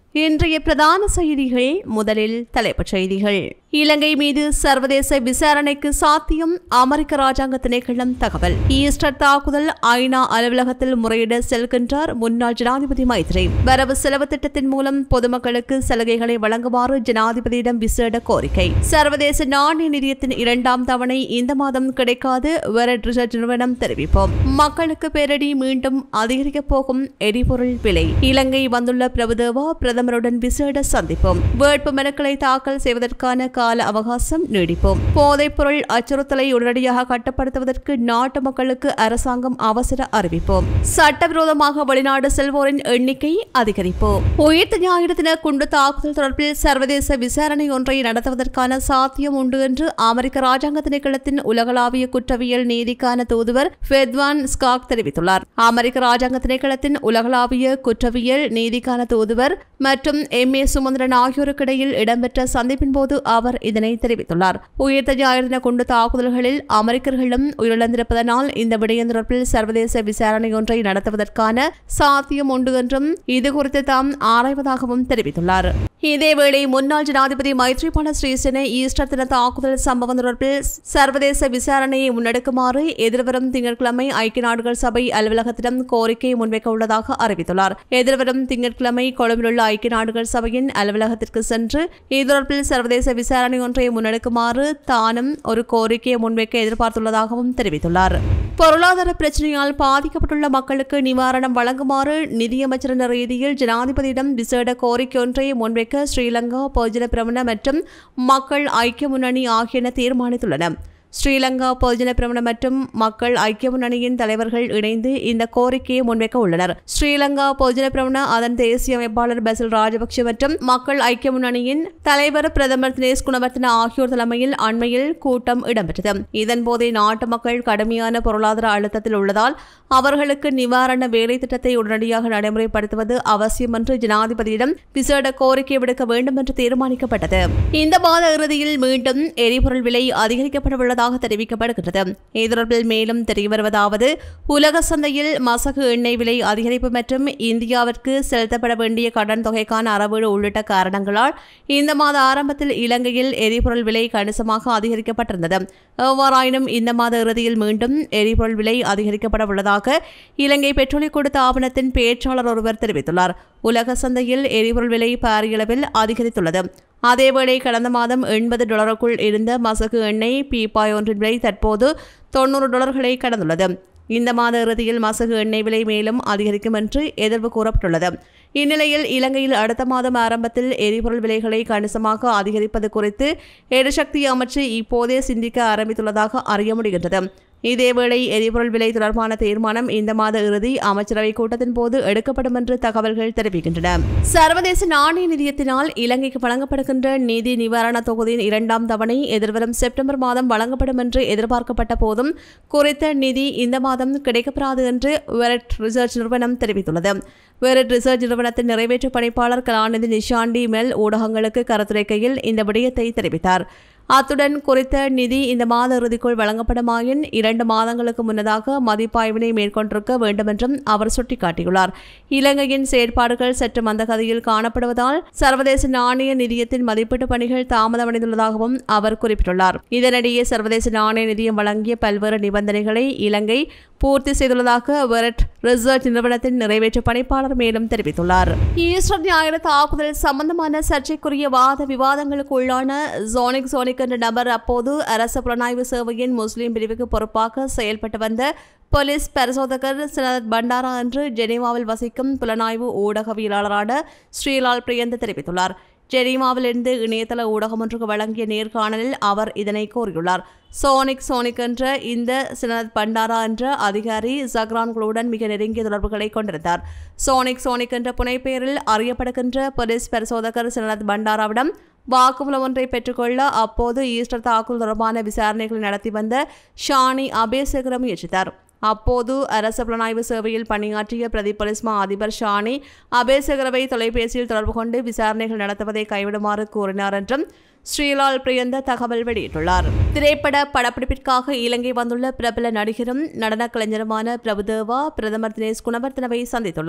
இன்றைய பிரதான செய்திகள் முதலில் தலைப்புச் செய்திகள் இலங்கை மீது சர்வதேச விசாரணைக்கு சாத்தியம் அமெரிக்க ராஜாங்க திணைக்களம் தகவல் ஈஸ்டர் தாக்குதல் ஐநா அலுவலகத்தில் முறையிட செல்கின்றார் முன்னாள் ஜனாதிபதி மைத்ரி வரவு செலவு திட்டத்தின் மூலம் பொதுமக்களுக்கு சலுகைகளை வழங்குமாறு ஜனாதிபதியிடம் விசேட கோரிக்கை சர்வதேச நாணய நிதியத்தின் இரண்டாம் தவணை இந்த மாதம் கிடைக்காது வெரட் ரிசர்ச் நிறுவனம் தெரிவிப்போம் மக்களுக்கு பேரடி மீண்டும் அதிகரிக்கப் போகும் எரிபொருள் விலை இலங்கை வந்துள்ள பிரபுதேவா பிரதமருடன் விசேட சந்திப்போம் வேட்பு மனுக்களை தாக்கல் செய்வதற்கான கால அவகாசம் நீடிப்போம் போதைப்பொருள் அச்சுறுத்தலை உடனடியாக கட்டுப்படுத்துவதற்கு நாட்டு மக்களுக்கு அரசாங்கம் அவசர அறிவிப்போம் சட்டவிரோதமாக வெளிநாடு செல்வோரின் எண்ணிக்கை அதிகரிப்போம் உயிர்த்த ஞாயிறு தின குண்டு தாக்குதல் தொடர்பில் சர்வதேச விசாரணை ஒன்றை நடத்துவதற்கான சாத்தியம் உண்டு என்று அமெரிக்க ராஜாங்க திணைக்களத்தின் உலகளாவிய குற்றவியல் நீதிக்கான தூதுவர் ஃபெத்வான் ஸ்காக் தெரிவித்துள்ளார் அமெரிக்க ராஜாங்க திணைக்களத்தின் உலகளாவிய குற்றவியல் நீதிக்கான தூதுவர் மற்றும் எம் ஏ சுமந்திரன் ஆகியோருக்கிடையில் இடம்பெற்ற சந்திப்பின் போது அவர் இதனை தெரிவித்துள்ளார் உயிர்த்த ஞாயிறு தின குண்டு தாக்குதல்களில் அமெரிக்கர்களும் உயிரிழந்திருப்பதனால் இந்த விடயம் தொடர்பில் சர்வதேச விசாரணை ஒன்றை நடத்துவதற்கான சாத்தியம் உண்டு என்றும் இது குறித்து தாம் ஆராய்வதாகவும் தெரிவித்துள்ளார் இதேவேளை முன்னாள் ஜனாதிபதி மைத்ரிபால ஸ்ரீசேன ஈஸ்டர் தின தாக்குதல் சம்பவம் தொடர்பில் சர்வதேச விசாரணையை முன்னெடுக்குமாறு எதிர்வரும் திங்கட்கிழமை ஐக்கிய நாடுகள் சபை அலுவலகத்திடம் கோரிக்கை முன்வைக்க உள்ளதாக அறிவித்துள்ளார் எதிர்வரும் திங்கட்கிழமை கொழும்பிலுள்ள ஐக்கிய நாடுகள் சபையின் அலுவலகத்திற்கு சென்று இது தொடர்பில் சர்வதேச விசாரணை ஒன்றை முன்னெடுக்குமாறு தானும் ஒரு கோரிக்கையை முன்வைக்க எதிர்பார்த்துள்ளதாகவும் தெரிவித்துள்ளார் பொருளாதார பிரச்சனையால் பாதிக்கப்பட்டுள்ள மக்களுக்கு நிவாரணம் வழங்குமாறு நிதியமைச்சர் என்ற ரீதியில் ஜனாதிபதியிடம் விசேட கோரிக்கை ஒன்றை முன்வைக்க ஸ்ரீலங்கா பொதுஜன பிரமண மற்றும் மக்கள் ஐக்கிய முன்னணி ஆகியன தீர்மானித்துள்ளன ஸ்ரீலங்கா பொதுஜன பிரமண மற்றும் மக்கள் ஐக்கிய முன்னணியின் தலைவர்கள் இணைந்து இந்த கோரிக்கையை முன்வைக்க உள்ளனர் ஸ்ரீலங்கா பொதுஜன பிரமண அதன் தேசிய அமைப்பாளர் பசில் ராஜபக்ஷ மற்றும் மக்கள் ஐக்கிய முன்னணியின் தலைவர் பிரதமர் தினேஷ் குணவர்த்தன ஆகியோர் தலைமையில் அண்மையில் கூட்டம் இடம்பெற்றது இதன்போதே நாட்டு மக்கள் கடுமையான பொருளாதார அழுத்தத்தில் உள்ளதால் அவர்களுக்கு நிவாரண வேலை திட்டத்தை உடனடியாக நடைமுறைப்படுத்துவது அவசியம் என்று ஜனாதிபதியிடம் விசேட கோரிக்கை விடுக்க வேண்டும் என்று தீர்மானிக்கப்பட்டது இந்த மாத இறுதியில் மீண்டும் எரிபொருள் விலை அதிகரிக்கப்பட உள்ளதாக தெரிவிக்கப்படுகிறது இது தொடர்பில் மேலும் தெரியவருவதாவது உலக சந்தையில் மசகு எண்ணெய் விலை அதிகரிப்பு மற்றும் இந்தியாவிற்கு செலுத்தப்பட வேண்டிய கடன் தொகைக்கான அறவீடு உள்ளிட்ட காரணங்களால் இந்த மாத ஆரம்பத்தில் இலங்கையில் எரிபொருள் விலை கணிசமாக அதிகரிக்கப்பட்டிருந்தது எவ்வாறாயினும் இந்த மாத இறுதியில் மீண்டும் எரிபொருள் விலை அதிகரிக்கப்பட உள்ளதாக இலங்கை பெட்ரோலிய கொடுத்த ஆவணத்தின் பேச்சாளர் ஒருவர் தெரிவித்துள்ளார் உலக சந்தையில் எரிபொருள் விலை பாரியளவில் அதிகரித்துள்ளது அதேவேளை கடந்த மாதம் எண்பது டாலருக்குள் இருந்த மசகு எண்ணெய் பீப்பாய் ஒன்றின் விலை தற்போது தொண்ணூறு டாலர்களை கடந்துள்ளது இந்த மாத இறுதியில் மசகு எண்ணெய் விலை மேலும் அதிகரிக்கும் என்று எதிர்வு கூறப்பட்டுள்ளது இந்நிலையில் இலங்கையில் அடுத்த மாதம் ஆரம்பத்தில் எரிபொருள் விலைகளை கணிசமாக அதிகரிப்பது குறித்து எரிசக்தி அமைச்சு இப்போதே சிந்திக்க ஆரம்பித்துள்ளதாக அறிய முடிகின்றது இதேவேளை எரிபொருள் விலை தொடர்பான தீர்மானம் இந்த மாத இறுதி அமைச்சரவை கூட்டத்தின் போது எடுக்கப்படும் என்று தகவல்கள் தெரிவிக்கின்றன சர்வதேச நாணய நிதியத்தினால் இலங்கைக்கு வழங்கப்படுகின்ற நிதி நிவாரண தொகுதியின் இரண்டாம் தவணை எதிர்வரும் செப்டம்பர் மாதம் வழங்கப்படும் என்று எதிர்பார்க்கப்பட்ட போதும் குறித்த நிதி இந்த மாதம் கிடைக்கப்பெறாது என்று வெரட் ரிசர்ச் நிறுவனம் தெரிவித்துள்ளது வெரட் ரிசர்ச் நிறுவனத்தின் நிறைவேற்று பணிப்பாளர் கலாநிதி நிஷாண்டி மெல் ஊடகங்களுக்கு கருத்துரைக்கையில் இந்த விடயத்தை தெரிவித்தார் அத்துடன் குறித்த நிதி இந்த மாத இறுதிக்குள் வழங்கப்படுமாயின் இரண்டு மாதங்களுக்கு முன்னதாக மதிப்பாய்வினை மேற்கொண்டிருக்க வேண்டுமென்றும் அவர் சுட்டிக்காட்டியுள்ளார் இலங்கையின் செயற்பாடுகள் சற்று மந்தகதியில் காணப்படுவதால் சர்வதேச நாணய நிதியத்தின் மதிப்பீட்டு பணிகள் தாமதமடைந்துள்ளதாகவும் அவர் குறிப்பிட்டுள்ளார் இதனிடையே சர்வதேச நாணய நிதியம் வழங்கிய பல்வேறு நிபந்தனைகளை இலங்கை பூர்த்தி செய்துள்ளதாக வெரட் ரிசர்ச் நிறுவனத்தின் நிறைவேற்று பணிப்பாளர் மேலும் தெரிவித்துள்ளார் ஈஸ்டர் ஞாயிறு தாக்குதல் சம்பந்தமான சர்ச்சைக்குரிய வாத விவாதங்களுக்கு உள்ளான ஜோனிக் ஜோனிக் என்ற நபர் அப்போது அரசு புலனாய்வு சேவையின் முஸ்லிம் பிரிவுக்கு பொறுப்பாக செயல்பட்டு வந்த போலீஸ் பரிசோதகர் சினத் பண்டாரா என்று ஜெனீவாவில் வசிக்கும் புலனாய்வு ஊடகவியலாளரான ஸ்ரீலால் பிரியந்த் தெரிவித்துள்ளார் ஜெனீவாவிலிருந்து இணையதள ஊடகம் ஒன்றுக்கு வழங்கிய நேர்காணலில் அவர் இதனை கூறியுள்ளார் சோனிக் சோனிக் என்ற இந்த சினத் பண்டாரா என்ற அதிகாரி ஜக்ரான்களுடன் மிக நெருங்கிய தொடர்புகளை கொண்டிருந்தார் சோனிக் சோனிக் என்ற புனைப்பெயரில் அறியப்படுகின்ற போலீஸ் பரிசோதகர் சினத் பண்டாராவிடம் வாக்குமூலம் ஒன்றை பெற்றுக்கொள்ள அப்போது ஈஸ்டர் தாக்குதல் தொடர்பான விசாரணைகளை நடத்தி வந்த ஷானி அபேசகர முயற்சித்தார் அப்போது அரசு புலனாய்வு சேவையில் பணியாற்றிய பிரதி பொலிஸ்மா அதிபர் ஷானி அபேசகரவை தொலைபேசியில் தொடர்பு கொண்டு விசாரணைகள் நடத்துவதை கைவிடுமாறு கூறினார் என்றும் ஸ்ரீலால் பிரியந்த தகவல் வெளியிட்டுள்ளார் திரைப்பட படப்பிடிப்பிற்காக இலங்கை வந்துள்ள பிரபல நடிகரும் நடன கலைஞருமான பிரபுதேவா பிரதமர் தினேஷ் குணவர்த்தனவை சந்தித்துள்ளார்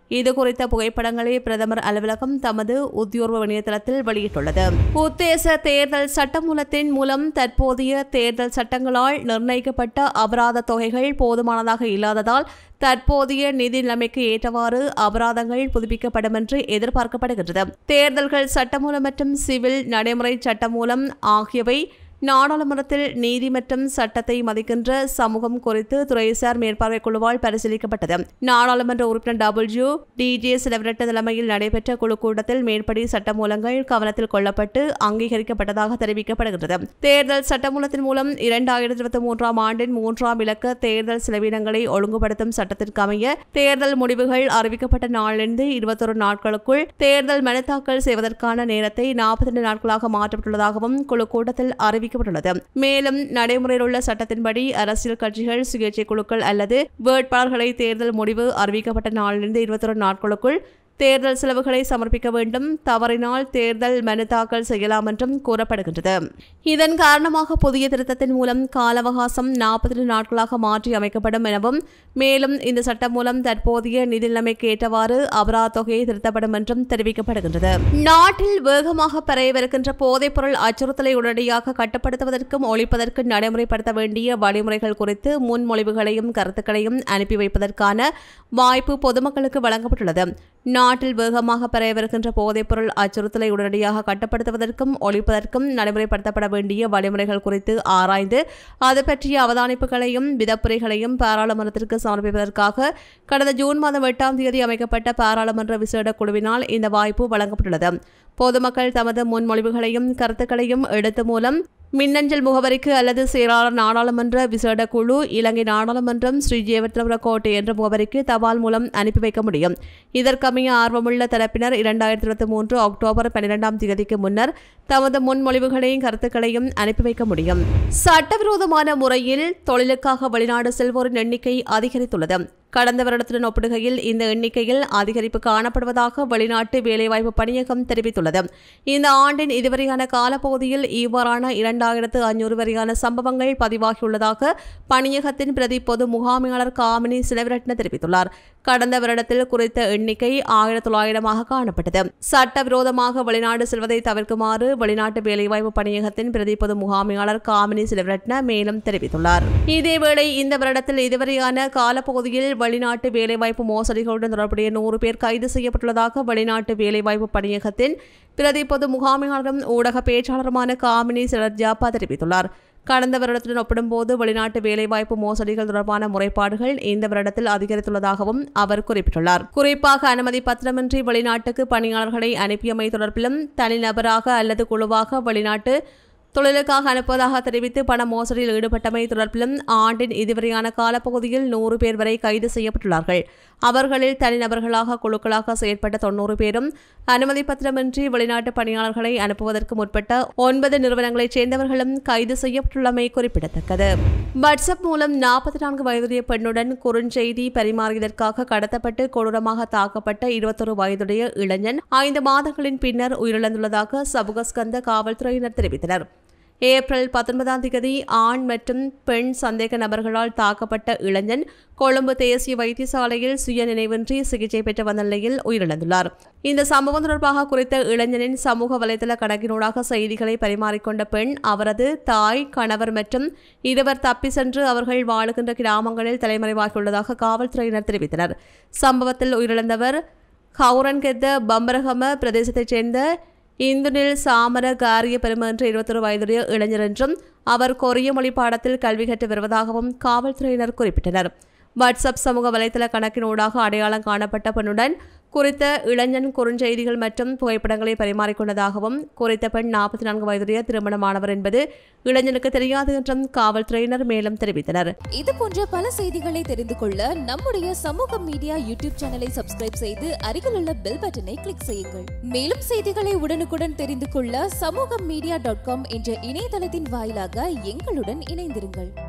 இது குறித்த புகைப்படங்களை பிரதமர் அலுவலகம் தமது உத்தியோர்வ இணையதளத்தில் வெளியிட்டுள்ளது உத்தேச தேர்தல் சட்டமூலத்தின் மூலம் தற்போதைய தேர்தல் சட்டங்களால் நிர்ணயிக்கப்பட்ட அபராத தொகைகள் போதுமானதாக இல்லாததால் தற்போதைய நிதி நிலைமைக்கு ஏற்றவாறு அபராதங்கள் புதுப்பிக்கப்படும் என்று எதிர்பார்க்கப்படுகின்றது தேர்தல்கள் சட்டமூலம் மற்றும் சிவில் நடைமுறை சட்டமூலம் ஆகியவை நாடாளுமன்றத்தில் நீதி மற்றும் சட்டத்தை மதிக்கின்ற சமூகம் குறித்து துறைசார் மேற்பார்வை குழுவால் பரிசீலிக்கப்பட்டது நாடாளுமன்ற உறுப்பினர் டபிள்யூ டிஜே சிலவரட்ட தலைமையில் நடைபெற்ற குழு கூட்டத்தில் மேற்படி சட்டமூலங்கள் கவனத்தில் கொள்ளப்பட்டு அங்கீகரிக்கப்பட்டதாக தெரிவிக்கப்படுகிறது தேர்தல் சட்டமூலத்தின் மூலம் இரண்டாயிரத்தி இருபத்தி மூன்றாம் ஆண்டின் மூன்றாம் இலக்க தேர்தல் செலவினங்களை ஒழுங்குபடுத்தும் சட்டத்திற்கு அமைய தேர்தல் முடிவுகள் அறிவிக்கப்பட்ட நாளிலிருந்து இருபத்தொரு நாட்களுக்குள் தேர்தல் மனு தாக்கல் செய்வதற்கான நேரத்தை நாற்பத்தி நாட்களாக மாற்றப்பட்டுள்ளதாகவும் குழு கூட்டத்தில் அறிவி அறிவிக்கப்பட்டுள்ளது மேலும் நடைமுறையில் உள்ள சட்டத்தின்படி அரசியல் கட்சிகள் சுயேட்சை குழுக்கள் அல்லது வேட்பாளர்களை தேர்தல் முடிவு அறிவிக்கப்பட்ட நாளிலிருந்து இருபத்தொரு நாட்களுக்குள் தேர்தல் செலவுகளை சமர்ப்பிக்க வேண்டும் தவறினால் தேர்தல் மனு தாக்கல் செய்யலாம் என்றும் கூறப்படுகின்றது இதன் காரணமாக புதிய திருத்தத்தின் மூலம் கால அவகாசம் நாற்பத்தி நாட்களாக மாற்றி அமைக்கப்படும் எனவும் மேலும் இந்த சட்டம் மூலம் தற்போதைய நிதி நிலைமைக்கு ஏற்றவாறு அபராத தொகையை திருத்தப்படும் என்றும் தெரிவிக்கப்படுகின்றது நாட்டில் வேகமாக பரவவிருக்கின்ற போதைப்பொருள் அச்சுறுத்தலை உடனடியாக கட்டுப்படுத்துவதற்கும் ஒழிப்பதற்கும் நடைமுறைப்படுத்த வேண்டிய வழிமுறைகள் குறித்து முன்மொழிவுகளையும் கருத்துக்களையும் அனுப்பி வைப்பதற்கான வாய்ப்பு பொதுமக்களுக்கு வழங்கப்பட்டுள்ளது நாட்டில் வேகமாக பரவவிருக்கின்ற போதைப்பொருள் அச்சுறுத்தலை உடனடியாக கட்டுப்படுத்துவதற்கும் ஒழிப்பதற்கும் நடைமுறைப்படுத்தப்பட வேண்டிய வழிமுறைகள் குறித்து ஆராய்ந்து அது பற்றிய அவதானிப்புகளையும் விதப்புரைகளையும் பாராளுமன்றத்திற்கு சமர்ப்பிப்பதற்காக கடந்த ஜூன் மாதம் எட்டாம் தேதி அமைக்கப்பட்ட பாராளுமன்ற விசேட குழுவினால் இந்த வாய்ப்பு வழங்கப்பட்டுள்ளது பொதுமக்கள் தமது முன்மொழிவுகளையும் கருத்துக்களையும் எடுத்து மூலம் மின்னஞ்சல் முகவரிக்கு அல்லது செயலாளர் நாடாளுமன்ற விசேட குழு இலங்கை நாடாளுமன்றம் ஸ்ரீ ஜெயவர்த்தன கோட்டை என்ற முகவரிக்கு தபால் மூலம் அனுப்பி வைக்க முடியும் இதற்கமைய ஆர்வமுள்ள தரப்பினர் இரண்டாயிரத்தி இருபத்தி மூன்று அக்டோபர் பன்னிரெண்டாம் தேதிக்கு முன்னர் தமது முன்மொழிவுகளையும் கருத்துக்களையும் அனுப்பி வைக்க முடியும் சட்டவிரோதமான முறையில் தொழிலுக்காக வெளிநாடு செல்வோரின் எண்ணிக்கை அதிகரித்துள்ளது கடந்த வருடத்துடன் ஒப்பிடுகையில் இந்த எண்ணிக்கையில் அதிகரிப்பு காணப்படுவதாக வெளிநாட்டு வேலைவாய்ப்பு பணியகம் தெரிவித்துள்ளது இந்த ஆண்டின் இதுவரையான காலப்பகுதியில் இவ்வாறான இரண்டாயிரத்து ஐநூறு வரையான சம்பவங்கள் பதிவாகியுள்ளதாக பணியகத்தின் பிரதி பொது முகாமையாளர் காமினி சிலவிரட்ன தெரிவித்துள்ளார் கடந்த வருடத்தில் குறித்த எண்ணிக்கை ஆயிரத்தி தொள்ளாயிரமாக காணப்பட்டது சட்டவிரோதமாக வெளிநாடு செல்வதை தவிர்க்குமாறு வெளிநாட்டு வேலைவாய்ப்பு பணியகத்தின் பிரதி பொது முகாமையாளர் காமினி சிலவிரட்ன மேலும் தெரிவித்துள்ளார் இதேவேளை இந்த வருடத்தில் இதுவரையான காலப்பகுதியில் வெளிநாட்டு வேலைவாய்ப்பு மோசடிகளுடன் தொடர்புடைய நூறு பேர் கைது செய்யப்பட்டுள்ளதாக வெளிநாட்டு வேலைவாய்ப்பு பணியகத்தின் பிரதி பொது முகாமையாளரும் ஊடக பேச்சாளருமான காமினி சிலர்ஜாப்பா தெரிவித்துள்ளார் கடந்த வருடத்துடன் ஒப்பிடும்போது வெளிநாட்டு வேலைவாய்ப்பு மோசடிகள் தொடர்பான முறைப்பாடுகள் இந்த வருடத்தில் அதிகரித்துள்ளதாகவும் அவர் குறிப்பிட்டுள்ளார் குறிப்பாக அனுமதி பத்திரமின்றி வெளிநாட்டுக்கு பணியாளர்களை அனுப்பியமை தொடர்பிலும் தனிநபராக அல்லது குழுவாக வெளிநாட்டு தொழிலுக்காக அனுப்புவதாக தெரிவித்து பண மோசடியில் ஈடுபட்டமை தொடர்பிலும் ஆண்டின் இதுவரையான காலப்பகுதியில் நூறு பேர் வரை கைது செய்யப்பட்டுள்ளார்கள் அவர்களில் தனிநபர்களாக குழுக்களாக செயற்பட்ட தொன்னூறு பேரும் அனுமதி பத்திரமின்றி வெளிநாட்டு பணியாளர்களை அனுப்புவதற்கு முற்பட்ட ஒன்பது நிறுவனங்களைச் சேர்ந்தவர்களும் கைது செய்யப்பட்டுள்ளமை குறிப்பிடத்தக்கது வாட்ஸ்அப் மூலம் நாற்பத்தி நான்கு வயதுடைய பெண்ணுடன் குறுஞ்செய்தி பரிமாறியதற்காக கடத்தப்பட்டு கொடூரமாக தாக்கப்பட்ட இருபத்தொரு வயதுடைய இளைஞன் ஐந்து மாதங்களின் பின்னர் உயிரிழந்துள்ளதாக சபுகஸ்கந்த காவல்துறையினர் தெரிவித்தனர் ஏப்ரல் பத்தொன்பதாம் தேதி ஆண் மற்றும் பெண் சந்தேக நபர்களால் தாக்கப்பட்ட இளைஞன் கொழும்பு தேசிய வைத்தியசாலையில் சுய நினைவின்றி சிகிச்சை பெற்று வந்த நிலையில் உயிரிழந்துள்ளார் இந்த சம்பவம் தொடர்பாக குறித்த இளைஞனின் சமூக வலைதள கணக்கினூடாக செய்திகளை பரிமாறிக்கொண்ட பெண் அவரது தாய் கணவர் மற்றும் இருவர் தப்பி சென்று அவர்கள் வாழுகின்ற கிராமங்களில் தலைமறைவாகியுள்ளதாக காவல்துறையினர் தெரிவித்தனர் சம்பவத்தில் உயிரிழந்தவர் ஹவுரன்கெத்த பம்பரகம பிரதேசத்தைச் சேர்ந்த இந்துனில் சாமர காரிய பெரும என்ற இருபத்தொரு வயதுடைய இளைஞர் என்றும் அவர் கொரிய மொழி பாடத்தில் கல்வி கற்று வருவதாகவும் காவல்துறையினர் குறிப்பிட்டனர் வாட்ஸ்அப் சமூக வலைதள கணக்கினூடாக அடையாளம் காணப்பட்ட பெண்ணுடன் குறித்த இளைஞன் குறுஞ்செய்திகள் மற்றும் புகைப்படங்களை பரிமாறிக்கொண்டதாகவும் குறித்த பெண் நாற்பத்தி நான்கு வயதுடைய திருமணமானவர் என்பது இளைஞனுக்கு தெரியாது என்றும் காவல்துறையினர் மேலும் தெரிவித்தனர் இது போன்ற பல செய்திகளை தெரிந்து கொள்ள நம்முடைய சமூக மீடியா யூடியூப் சேனலை சப்ஸ்கிரைப் செய்து அருகிலுள்ள பெல் பட்டனை கிளிக் செய்யுங்கள் மேலும் செய்திகளை உடனுக்குடன் தெரிந்து கொள்ள சமூக மீடியா டாட் காம் என்ற இணையதளத்தின் வாயிலாக எங்களுடன் இணைந்திருங்கள்